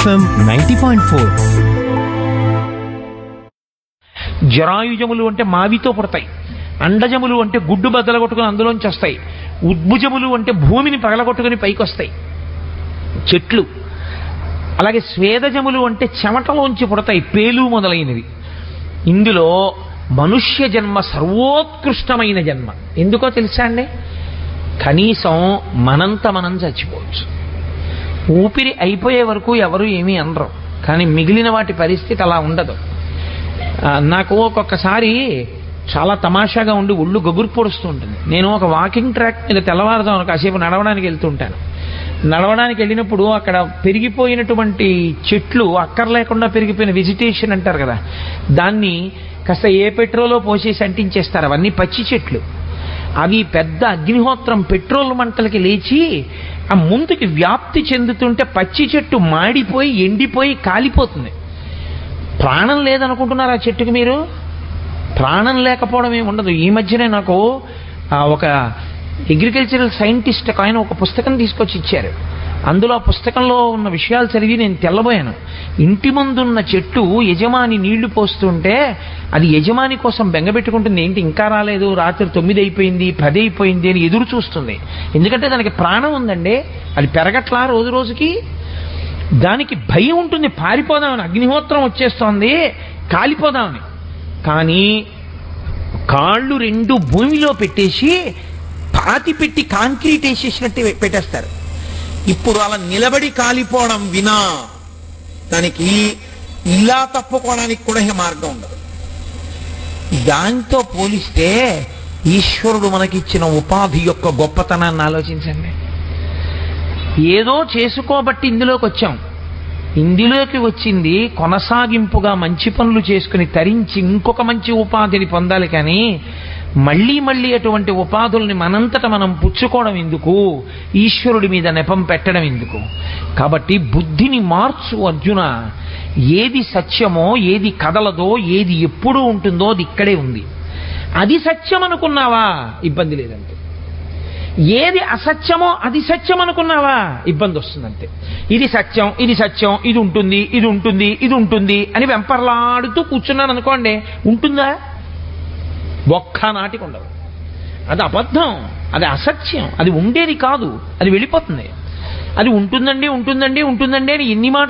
FM ninety point four జరాయుజములు అంటే మావితో పుడతాయి అండజములు అంటే గుడ్డు బద్దలగొట్టుకుని అందులోంచి వస్తాయి ఉద్భుజములు అంటే భూమిని పగలగొట్టుకుని పైకి వస్తాయి చెట్లు అలాగే స్వేదజములు అంటే చెమటలోంచి పుడతాయి పేలు మొదలైనవి ఇందులో మనుష్య జన్మ సర్వోత్కృష్టమైన జన్మ ఎందుకో తెలుసా అండి కనీసం మనంత మనం చచ్చిపోవచ్చు ఊపిరి అయిపోయే వరకు ఎవరు ఏమీ అనరు కానీ మిగిలిన వాటి పరిస్థితి అలా ఉండదు ఆ, నాకు ఒక్కొక్కసారి చాలా తమాషాగా ఉండి ఒళ్ళు గగురు పొడుస్తూ ఉంటుంది నేను ఒక వాకింగ్ ట్రాక్ మీద తెల్లవారుదాం కాసేపు నడవడానికి వెళ్తుంటాను నడవడానికి వెళ్ళినప్పుడు అక్కడ పెరిగిపోయినటువంటి చెట్లు అక్కర్లేకుండా పెరిగిపోయిన వెజిటేషన్ అంటారు కదా దాన్ని కాస్త ఏ పెట్రోలో పోసేసి అంటించేస్తారు అవన్నీ పచ్చి చెట్లు అవి పెద్ద అగ్నిహోత్రం పెట్రోల్ మంటలకి లేచి ఆ ముందుకి వ్యాప్తి చెందుతుంటే పచ్చి చెట్టు మాడిపోయి ఎండిపోయి కాలిపోతుంది ప్రాణం లేదనుకుంటున్నారు ఆ చెట్టుకి మీరు ప్రాణం లేకపోవడం ఏమి ఉండదు ఈ మధ్యనే నాకు ఆ, ఒక అగ్రికల్చరల్ సైంటిస్ట్ ఒక ఆయన ఒక పుస్తకం తీసుకొచ్చి ఇచ్చారు అందులో ఆ పుస్తకంలో ఉన్న విషయాలు చదివి నేను తెల్లబోయాను ఇంటి ముందున్న చెట్టు యజమాని నీళ్లు పోస్తుంటే అది యజమాని కోసం బెంగపెట్టుకుంటుంది ఏంటి ఇంకా రాలేదు రాత్రి తొమ్మిది అయిపోయింది పది అయిపోయింది అని ఎదురు చూస్తుంది ఎందుకంటే దానికి ప్రాణం ఉందండి అది పెరగట్లా రోజు రోజుకి దానికి భయం ఉంటుంది పారిపోదామని అగ్నిహోత్రం వచ్చేస్తోంది కాలిపోదామని కానీ కాళ్ళు రెండు భూమిలో పెట్టేసి పాతి పెట్టి కాంక్రీట్ వేసేసినట్టు పెట్టేస్తారు ఇప్పుడు అలా నిలబడి కాలిపోవడం వినా దానికి ఇలా తప్పుకోవడానికి కూడా ఏ మార్గం ఉండదు దాంతో పోలిస్తే ఈశ్వరుడు మనకిచ్చిన ఉపాధి యొక్క గొప్పతనాన్ని ఆలోచించండి ఏదో చేసుకోబట్టి ఇందులోకి వచ్చాం ఇందులోకి వచ్చింది కొనసాగింపుగా మంచి పనులు చేసుకుని తరించి ఇంకొక మంచి ఉపాధిని పొందాలి కానీ మళ్ళీ మళ్ళీ అటువంటి ఉపాధుల్ని మనంతట మనం పుచ్చుకోవడం ఎందుకు ఈశ్వరుడి మీద నెపం పెట్టడం ఎందుకు కాబట్టి బుద్ధిని మార్చు అర్జున ఏది సత్యమో ఏది కదలదో ఏది ఎప్పుడు ఉంటుందో అది ఇక్కడే ఉంది అది సత్యం అనుకున్నావా ఇబ్బంది లేదంతే ఏది అసత్యమో అది సత్యం అనుకున్నావా ఇబ్బంది వస్తుందంతే ఇది సత్యం ఇది సత్యం ఇది ఉంటుంది ఇది ఉంటుంది ఇది ఉంటుంది అని వెంపర్లాడుతూ కూర్చున్నాను అనుకోండి ఉంటుందా ఒక్క నాటికి ఉండదు అది అబద్ధం అది అసత్యం అది ఉండేది కాదు అది వెళ్ళిపోతుంది అది ఉంటుందండి ఉంటుందండి ఉంటుందండి అని ఎన్ని మాటలు